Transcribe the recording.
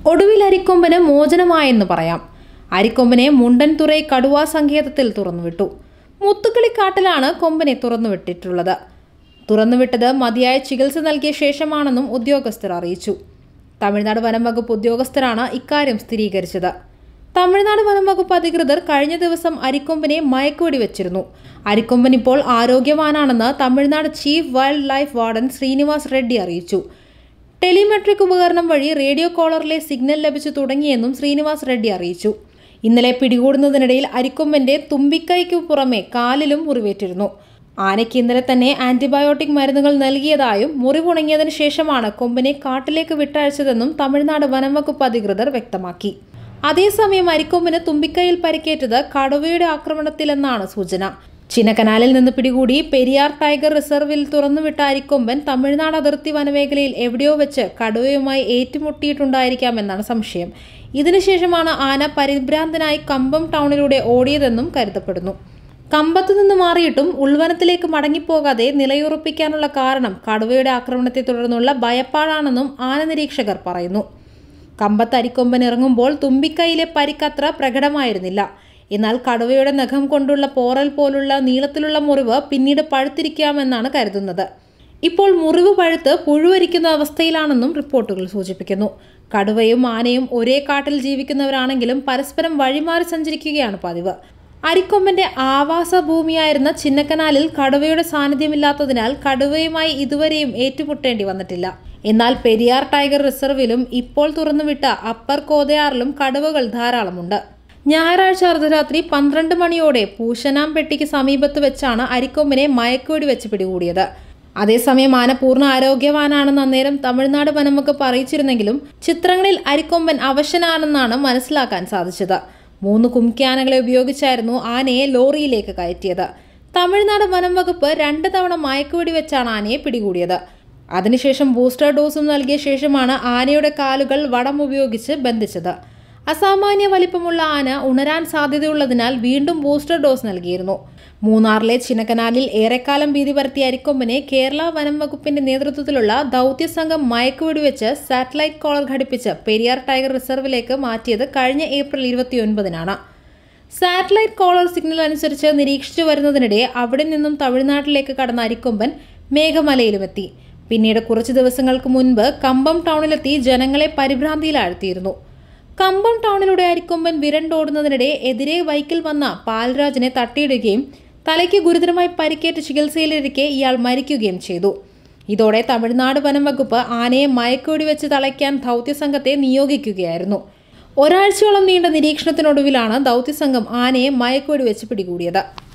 ഒടുവിൽ അരിക്കൊമ്പന് മോചനമായെന്ന് പറയാം അരിക്കൊമ്പനെ മുണ്ടൻതുറൈ കടുവാ സങ്കേതത്തിൽ തുറന്നുവിട്ടു മുത്തുക്കിളിക്കാട്ടിലാണ് കൊമ്പനെ തുറന്നുവിട്ടിട്ടുള്ളത് തുറന്നുവിട്ടത് മതിയായ ചികിത്സ നൽകിയ ശേഷമാണെന്നും ഉദ്യോഗസ്ഥർ അറിയിച്ചു തമിഴ്നാട് വനം വകുപ്പ് ഉദ്യോഗസ്ഥരാണ് ഇക്കാര്യം സ്ഥിരീകരിച്ചത് തമിഴ്നാട് വനം വകുപ്പ് അധികൃതർ കഴിഞ്ഞ ദിവസം അരിക്കൊമ്പനെ മയക്കുവെടി വെച്ചിരുന്നു അരിക്കൊമ്പൻ ഇപ്പോൾ ആരോഗ്യവാനാണെന്ന് Tamil Nadu chief wildlife warden Srinivas Reddy അറിയിച്ചു ടെലിമെട്രിക് ഉപകരണം വഴി റേഡിയോ കോളറിലെ സിഗ്നൽ ലഭിച്ചു തുടങ്ങിയെന്നും ശ്രീനിവാസ് റെഡ്ഡി അറിയിച്ചു ഇന്നലെ പിടികൂടുന്നതിനിടയിൽ അരിക്കൊമ്പന്റെ തുമ്പിക്കൈക്കു പുറമെ കാലിലും മുറിവേറ്റിരുന്നു ആനയ്ക്ക് ഇന്നലെ തന്നെ ആന്റിബയോട്ടിക് മരുന്നുകൾ നൽകിയതായും മുറിവുണങ്ങിയതിനു ശേഷമാണ് കൊമ്പനെ കാട്ടിലേക്ക് വിട്ടയച്ചതെന്നും തമിഴ്നാട് വനംവകുപ്പ് അധികൃതർ വ്യക്തമാക്കി അതേസമയം അരിക്കൊമ്പന് തുമ്പിക്കൈയിൽ പരിക്കേറ്റത് കടുവയുടെ ആക്രമണത്തിലെന്നാണ് സൂചന ചിന്നക്കനാലിൽ നിന്ന് പിടികൂടി പെരിയാർ ടൈഗർ റിസർവിൽ തുറന്നുവിട്ട അരിക്കൊമ്പൻ തമിഴ്നാട് അതിർത്തി വനമേഖലയിൽ എവിടെയോ വെച്ച് കടുവയുമായി ഏറ്റുമുട്ടിയിട്ടുണ്ടായിരിക്കാമെന്നാണ് സംശയം ഇതിനുശേഷമാണ് ആന പരിഭ്രാന്തനായി കമ്പം ടൗണിലൂടെ ഓടിയതെന്നും കരുതപ്പെടുന്നു കമ്പത്തു നിന്ന് മാറിയിട്ടും ഉൾവനത്തിലേക്ക് മടങ്ങിപ്പോകാതെ നിലയുറപ്പിക്കാനുള്ള കാരണം കടുവയുടെ ആക്രമണത്തെ തുടർന്നുള്ള ഭയപ്പാടാണെന്നും ആന നിരീക്ഷകർ പറയുന്നു കമ്പത്ത് അരിക്കൊമ്പൻ ഇറങ്ങുമ്പോൾ തുമ്പിക്കൈയിലെ പരിക്കത്ര പ്രകടമായിരുന്നില്ല എന്നാൽ കടുവയുടെ നഖം കൊണ്ടുള്ള പോറൽ പോലുള്ള നീളത്തിലുള്ള മുറിവ് പിന്നീട് പഴുത്തിരിക്കാമെന്നാണ് കരുതുന്നത് ഇപ്പോൾ മുറിവ് പഴുത്ത് പുഴുവരിക്കുന്ന അവസ്ഥയിലാണെന്നും റിപ്പോർട്ടുകൾ സൂചിപ്പിക്കുന്നു കടുവയും ആനയും ഒരേ കാട്ടിൽ ജീവിക്കുന്നവരാണെങ്കിലും പരസ്പരം വഴിമാറി സഞ്ചരിക്കുകയാണ് പതിവ് അരിക്കൊമ്പന്റെ ആവാസ ഭൂമിയായിരുന്ന ചിന്നക്കനാലിൽ കടുവയുടെ സാന്നിധ്യമില്ലാത്തതിനാൽ കടുവയുമായി ഇതുവരെയും ഏറ്റുമുട്ടേണ്ടി വന്നിട്ടില്ല എന്നാൽ പെരിയാർ ടൈഗർ റിസർവിലും ഇപ്പോൾ തുറന്നുവിട്ട അപ്പർ കോതയാറിലും കടുവകൾ ധാരാളമുണ്ട് ഞായറാഴ്ച അർദ്ധരാത്രി പന്ത്രണ്ട് മണിയോടെ പൂശനാംപെട്ടിക്ക് സമീപത്ത് വെച്ചാണ് അരിക്കൊമ്പനെ മയക്കുവെടി വെച്ച് പിടികൂടിയത് അതേസമയം ആന പൂർണ്ണ ആരോഗ്യവാനാണെന്ന് അന്നേരം തമിഴ്നാട് വനംവകുപ്പ് അറിയിച്ചിരുന്നെങ്കിലും ചിത്രങ്ങളിൽ അരിക്കൊമ്പൻ അവശനാണെന്നാണ് മനസ്സിലാക്കാൻ സാധിച്ചത് മൂന്ന് കുംക്യാനകളെ ഉപയോഗിച്ചായിരുന്നു ആനയെ ലോറിയിലേക്ക് കയറ്റിയത് തമിഴ്നാട് വനം വകുപ്പ് രണ്ട് തവണ മയക്കുവെടി വെച്ചാണ് ആനയെ പിടികൂടിയത് അതിനുശേഷം ബൂസ്റ്റർ ഡോസും നൽകിയ ശേഷമാണ് ആനയുടെ കാലുകൾ വടം ഉപയോഗിച്ച് ബന്ധിച്ചത് അസാമാന്യ വലിപ്പമുള്ള ആന ഉണരാൻ സാധ്യതയുള്ളതിനാൽ വീണ്ടും ബൂസ്റ്റർ ഡോസ് നൽകിയിരുന്നു മൂന്നാറിലെ ചിന്നക്കനാലിൽ ഏറെക്കാലം ഭീതി പരത്തിയ അരിക്കൊമ്പനെ കേരള വനം വകുപ്പിന്റെ നേതൃത്വത്തിലുള്ള ദൗത്യ സംഘം മയക്കുവെടി വെച്ച് സാറ്റലൈറ്റ് കോളർ ഘടിപ്പിച്ച് പെരിയാർ ടൈഗർ റിസർവിലേക്ക് മാറ്റിയത് കഴിഞ്ഞ ഏപ്രിൽ ഇരുപത്തിയൊൻപതിനാണ് സാറ്റലൈറ്റ് കോളർ സിഗ്നൽ അനുസരിച്ച് നിരീക്ഷിച്ചു വരുന്നതിനിടെ അവിടെ നിന്നും തമിഴ്നാട്ടിലേക്ക് കടന്ന അരിക്കൊമ്പൻ മേഘമലയിലുമെത്തി പിന്നീട് കുറച്ചു ദിവസങ്ങൾക്ക് മുൻപ് കമ്പം ടൗണിലെത്തി ജനങ്ങളെ പരിഭ്രാന്തിയിലാഴ്ത്തിയിരുന്നു കമ്പം ടൗണിലൂടെ അരിക്കൊമ്പൻ വിരണ്ടോടുന്നതിനിടെ എതിരെ ബൈക്കിൽ വന്ന പാൽരാജിനെ തട്ടിയിടുകയും തലയ്ക്ക് ഗുരുതരമായി പരിക്കേറ്റ് ചികിത്സയിലിരിക്കെ ഇയാൾ മരിക്കുകയും ചെയ്തു ഇതോടെ തമിഴ്നാട് വനം വകുപ്പ് ആനയെ മയക്കുവെടി വെച്ച് തളയ്ക്കാൻ ദൗത്യസംഘത്തെ നിയോഗിക്കുകയായിരുന്നു ഒരാഴ്ചയോളം നീണ്ട നിരീക്ഷണത്തിനൊടുവിലാണ് ദൗത്യസംഘം ആനയെ മയക്കുവെടി വെച്ച് പിടികൂടിയത്